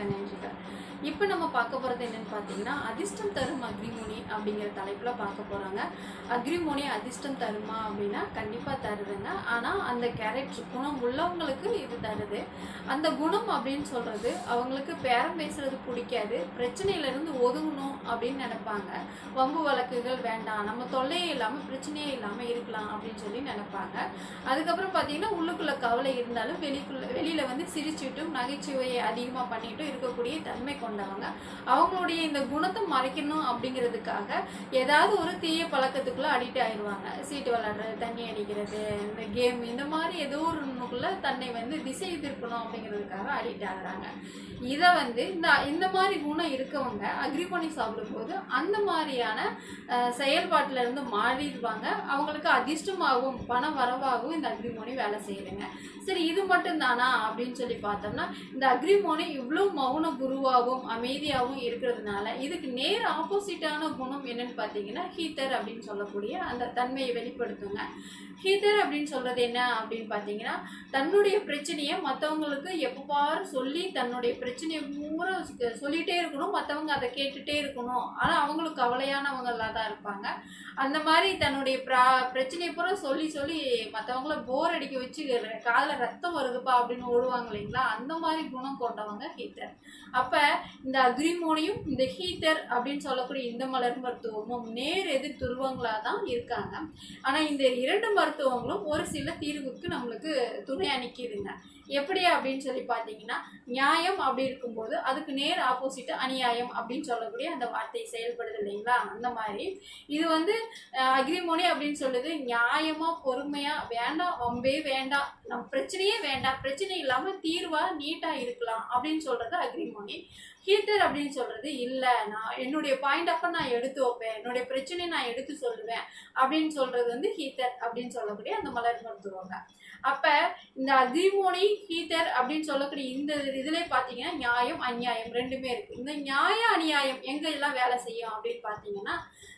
நன்றிகள் இப்போ நம்ம பார்க்க போகிறது என்னன்னு பார்த்தீங்கன்னா அதிர்ஷ்டம் தரும் அக்ரிமோனி அப்படிங்கிற தலைப்பில் பார்க்க போகிறாங்க அக்ரிமோனி அதிர்ஷ்டம் தருமா அப்படின்னா கண்டிப்பாக தருதுங்க ஆனால் அந்த கேரக்டர் குணம் உள்ளவங்களுக்கு இது தருது அந்த குணம் அப்படின்னு சொல்கிறது அவங்களுக்கு பேரம் பேசுறது பிடிக்காது பிரச்சனையிலேருந்து ஒதுங்கணும் அப்படின்னு நினைப்பாங்க வம்பு வழக்குகள் வேண்டாம் நம்ம தொல்லையே இல்லாமல் பிரச்சனையே இல்லாமல் இருக்கலாம் அப்படின்னு சொல்லி நினைப்பாங்க அதுக்கப்புறம் பார்த்தீங்கன்னா உள்ளுக்குள்ள கவலை இருந்தாலும் வெளிக்குள்ள வெளியில் வந்து சிரிச்சுட்டும் நகைச்சுவையை அதிகமாக பண்ணிட்டும் இருக்கக்கூடிய தன்மை கொண்டவங்க அவங்களுடைய இந்த குணத்தை மறைக்கணும் அப்படிங்கிறதுக்காக ஏதாவது ஒரு தீய பழக்கத்துக்குள்ளே அடிக்ட் ஆயிடுவாங்க சீட்டு விளாடுறது தண்ணி அடிக்கிறது இந்த கேம் இந்த மாதிரி ஏதோ ஒரு ஒன்றுக்குள்ளே தன்னை வந்து திசை திருப்பணும் அப்படிங்கிறதுக்காக அடிக்ட் ஆகுறாங்க இதை வந்து இந்த இந்த மாதிரி குணம் இருக்கவங்க அக்ரி பண்ணி சாப்பிடும்போது அந்த மாதிரியான அஹ், செயல்பாட்டுல இருந்து மாறிடுவாங்க அவங்களுக்கு அதிர்ஷ்டமாகவும் பண வரவாகவும் இந்த அக்ரிமோனி வேலை செய்யுதுங்க சரி இது மட்டும் தானா அப்படின்னு சொல்லி பார்த்தோம்னா இந்த அக்ரிமோனி இவ்வளோ மௌன குருவாகவும் அமைதியாகவும் இருக்கிறதுனால இதுக்கு நேர் ஆப்போசிட்டான குணம் என்னன்னு பார்த்தீங்கன்னா ஹீத்தர் அப்படின்னு சொல்லக்கூடிய அந்த தன்மையை வெளிப்படுத்துங்க ஹீத்தர் அப்படின்னு சொல்றது என்ன அப்படின்னு பார்த்தீங்கன்னா தன்னுடைய பிரச்சனையை மற்றவங்களுக்கு எப்போ பாரு சொல்லி தன்னுடைய பிரச்சனையை பூரா சொ- சொல்லிட்டே இருக்கணும் மற்றவங்க அதை கேட்டுட்டே இருக்கணும் ஆனால் அவங்களுக்கு கவலையானவங்களா தான் இருப்பாங்க அந்த மாதிரி தன்னுடைய பிரா பிரச்சனையை பூரா சொல்லி சொல்லி மற்றவங்கள போர் அடிக்க வச்சு காதில் ரத்தம் வருதுப்பா அப்படின்னு ஓடுவாங்க இல்லைங்களா அந்த மாதிரி குணம் கொண்டவங்க ஹீத்தர் அப்போ இந்த அக்ரிமோனியும் இந்த ஹீட்டர் அப்படின்னு சொல்லக்கூடிய இந்த மலர் மருத்துவமும் நேர் எதிர் துருவங்களாக தான் இருக்காங்க ஆனால் இந்த இரண்டு மருத்துவங்களும் ஒரு சில தீர்வுக்கு நம்மளுக்கு துணையாக நிற்கிதுங்க எப்படி அப்படின்னு சொல்லி பார்த்தீங்கன்னா நியாயம் அப்படி இருக்கும்போது அதுக்கு நேர் ஆப்போசிட் அநியாயம் அப்படின்னு சொல்லக்கூடிய அந்த வார்த்தை செயல்படுது இல்லைங்களா அந்த மாதிரி இது வந்து அஹ், அக்ரிமோனி அப்படின்னு சொல்லுது நியாயமா பொறுமையா வேண்டாம் வம்பே வேண்டாம் நம்ம பிரச்சனையே வேண்டாம் பிரச்சனை இல்லாம தீர்வா நீட்டா இருக்கலாம் அப்படின்னு சொல்றது அக்ரிமோனி ஹீட்டர் அப்படின்னு சொல்றது இல்ல நான் என்னுடைய பாயிண்ட் ஆஃப் நான் எடுத்து வைப்பேன் என்னுடைய பிரச்சனையை நான் எடுத்து சொல்லுவேன் அப்படின்னு சொல்றது வந்து ஹீட்டர் அப்படின்னு சொல்லக்கூடிய அந்த மலர் மருத்துவங்க அப்ப இந்த அக்ரிமோனி ஹீட்டர் அப்படின்னு சொல்லக்கூடிய இந்த இதுல பாத்தீங்கன்னா நியாயம் அநியாயம் ரெண்டுமே இருக்கு இந்த நியாய அநியாயம் எங்க எல்லாம் வேலை செய்யும் அப்படின்னு பாத்தீங்கன்னா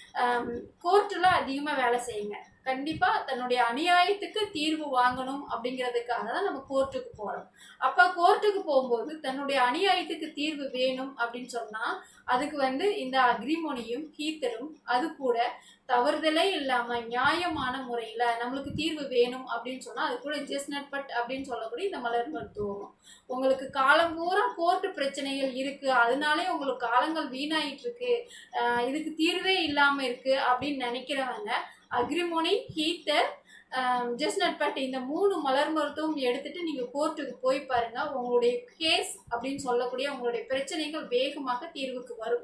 கோர்ட்டில் அதிகமாக வேலை செய்யுங்க கண்டிப்பாக தன்னுடைய அநியாயத்துக்கு தீர்வு வாங்கணும் அப்படிங்கிறதுக்காக தான் நம்ம கோர்ட்டுக்கு போகிறோம் அப்போ கோர்ட்டுக்கு போகும்போது தன்னுடைய அநியாயத்துக்கு தீர்வு வேணும் அப்படின்னு சொன்னால் அதுக்கு வந்து இந்த அக்ரிமோனியும் ஹீத்தரும் அது கூட தவறுதலே இல்லாமல் நியாயமான முறையில் நம்மளுக்கு தீர்வு வேணும் அப்படின்னு சொன்னால் அது கூட ஜெஸ்னட் பட் அப்படின்னு சொல்லக்கூடிய இந்த மலர் மருத்துவம் உங்களுக்கு காலம் பூரா கோர்ட்டு பிரச்சனைகள் இருக்குது அதனாலே உங்களுக்கு காலங்கள் வீணாயிட்டு இருக்கு ஆஹ் இதுக்கு தீர்வே இல்லாமல் இருக்குது அப்படின்னு நினைக்கிறவங்க அக்ரிமோனி ஹீத்தர் ஜஸ்னட் பட் இந்த மூணு மலர் மருத்துவம் எடுத்துட்டு நீங்கள் கோர்ட்டுக்கு போய் பாருங்க உங்களுடைய கேஸ் அப்படின்னு சொல்லக்கூடிய உங்களுடைய பிரச்சனைகள் வேகமாக தீர்வுக்கு வரும்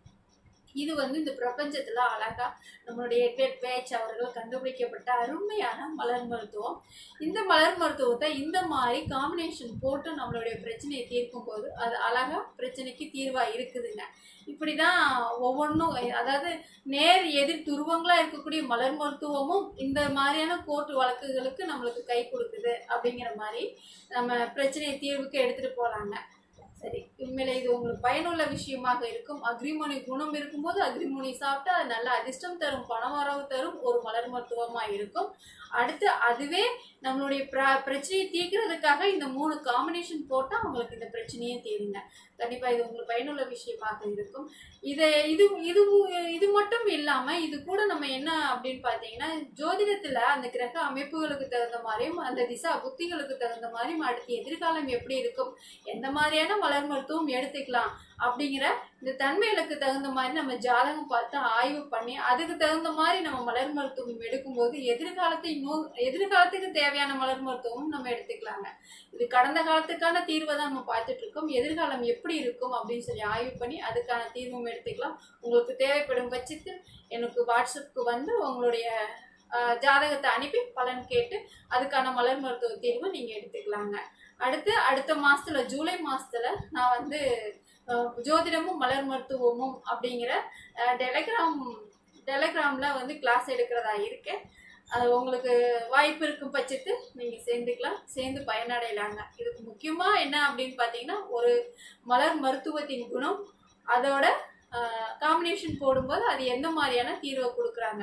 இது வந்து இந்த பிரபஞ்சத்துல அழகா நம்மளுடைய எட்வர்ட் பேட்ச் அவர்கள் கண்டுபிடிக்கப்பட்ட அருமையான மலர் மருத்துவம் இந்த மலர் மருத்துவத்தை இந்த மாதிரி காம்பினேஷன் போட்டு நம்மளுடைய பிரச்சனையை தீர்க்கும் போது அது அழகா பிரச்சனைக்கு தீர்வா இருக்குதுங்க இப்படிதான் ஒவ்வொன்றும் அதாவது நேர் எதிர் துருவங்களா இருக்கக்கூடிய மலர் மருத்துவமும் இந்த மாதிரியான கோர்ட்டு வழக்குகளுக்கு நம்மளுக்கு கை கொடுக்குது அப்படிங்கிற மாதிரி நம்ம பிரச்சனையை தீர்வுக்கு எடுத்துட்டு போறாங்க சரி உண்மையில இது உங்களுக்கு பயனுள்ள விஷயமாக இருக்கும் அக்ரிமோனி குணம் இருக்கும்போது அக்ரிமோனி சாப்பிட்டா அது நல்ல அதிர்ஷ்டம் தரும் பணவரவு தரும் ஒரு மலர் மருத்துவமா இருக்கும் அடுத்து அதுவே நம்மளுடைய பிர பிரச்சனையை தீர்க்கிறதுக்காக இந்த மூணு காம்பினேஷன் போட்டால் உங்களுக்கு இந்த பிரச்சனையே தீருங்க கண்டிப்பாக இது உங்களுக்கு பயனுள்ள விஷயமாக இருக்கும் இதை இது இது இது மட்டும் இல்லாமல் இது கூட நம்ம என்ன அப்படின்னு பார்த்தீங்கன்னா ஜோதிடத்தில் அந்த கிரக அமைப்புகளுக்கு தகுந்த மாதிரியும் அந்த திசா புத்திகளுக்கு தகுந்த மாதிரியும் அடுத்து எதிர்காலம் எப்படி இருக்கும் எந்த மாதிரியான மலர் மருத்துவம் எடுத்துக்கலாம் அப்படிங்கிற இந்த தன்மைகளுக்கு தகுந்த மாதிரி நம்ம ஜாதகம் பார்த்து ஆய்வு பண்ணி அதுக்கு தகுந்த மாதிரி நம்ம மலர் மருத்துவம் எடுக்கும்போது எதிர்காலத்தை நோ எதிர்காலத்துக்கு தேவையான மலர் மருத்துவமும் நம்ம எடுத்துக்கலாங்க இது கடந்த காலத்துக்கான தீர்வை தான் நம்ம பார்த்துட்டு இருக்கோம் எதிர்காலம் எப்படி இருக்கும் அப்படின்னு சொல்லி ஆய்வு பண்ணி அதுக்கான தீர்வும் எடுத்துக்கலாம் உங்களுக்கு தேவைப்படும் பட்சத்தில் எனக்கு வாட்ஸ்அப்புக்கு வந்து உங்களுடைய ஆஹ், ஜாதகத்தை அனுப்பி பலன் கேட்டு அதுக்கான மலர் மருத்துவ தீர்வு நீங்கள் எடுத்துக்கலாங்க அடுத்து அடுத்த மாசத்துல ஜூலை மாசத்துல நான் வந்து அஹ், ஜோதிடமும் மலர் மருத்துவமும் அப்படிங்கிற அஹ், டெலகிராம் டெலகிராமில் வந்து கிளாஸ் எடுக்கிறதா இருக்கேன் அது உங்களுக்கு வாய்ப்பு இருக்கும் பட்சத்து நீங்கள் சேர்ந்துக்கலாம் சேர்ந்து பயனடையலாங்க இதுக்கு முக்கியமாக என்ன அப்படின்னு பார்த்தீங்கன்னா ஒரு மலர் மருத்துவத்தின் குணம் அதோட காம்பினேஷன் போடும்போது அது எந்த மாதிரியான தீர்வை கொடுக்குறாங்க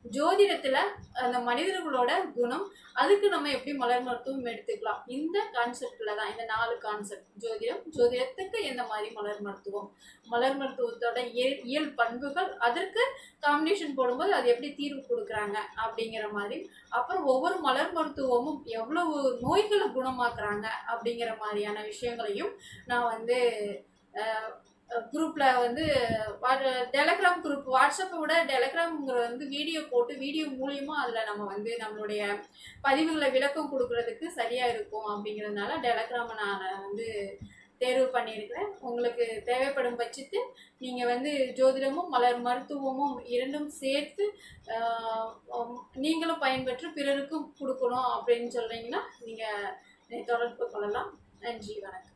ஜோதிடத்துல அந்த மனிதர்களோட குணம் அதுக்கு நம்ம எப்படி மலர் மருத்துவம் எடுத்துக்கலாம் இந்த கான்செப்ட்ல தான் இந்த நாலு கான்செப்ட் ஜோதிடம் ஜோதிடத்துக்கு எந்த மாதிரி மலர் மருத்துவம் மலர் மருத்துவத்தோட இயல் இயல் பண்புகள் அதற்கு காம்பினேஷன் போடும்போது அது எப்படி தீர்வு கொடுக்குறாங்க அப்படிங்கிற மாதிரி அப்புறம் ஒவ்வொரு மலர் மருத்துவமும் எவ்வளவு நோய்களை குணமாக்குறாங்க அப்படிங்கிற மாதிரியான விஷயங்களையும் நான் வந்து குரூப்பில் வந்து டெலகிராம் குரூப் வாட்ஸ்அப்பை விட டெலகிராம்ங்கிற வந்து வீடியோ போட்டு வீடியோ மூலியமாக அதில் நம்ம வந்து நம்மளுடைய பதிவுகளை விளக்கம் கொடுக்கறதுக்கு சரியாக இருக்கும் அப்படிங்கிறதுனால டெலகிராமை நான் வந்து தேர்வு பண்ணியிருக்கிறேன் உங்களுக்கு தேவைப்படும் பட்சத்தில் நீங்கள் வந்து ஜோதிடமும் மலர் மருத்துவமும் இரண்டும் சேர்த்து ஆஹ், உம், நீங்களும் பயன்பெற்று பிறருக்கும் கொடுக்கணும் அப்படின்னு சொல்கிறீங்கன்னா நீங்கள் தொடர்பு கொள்ளலாம் நன்றி வணக்கம்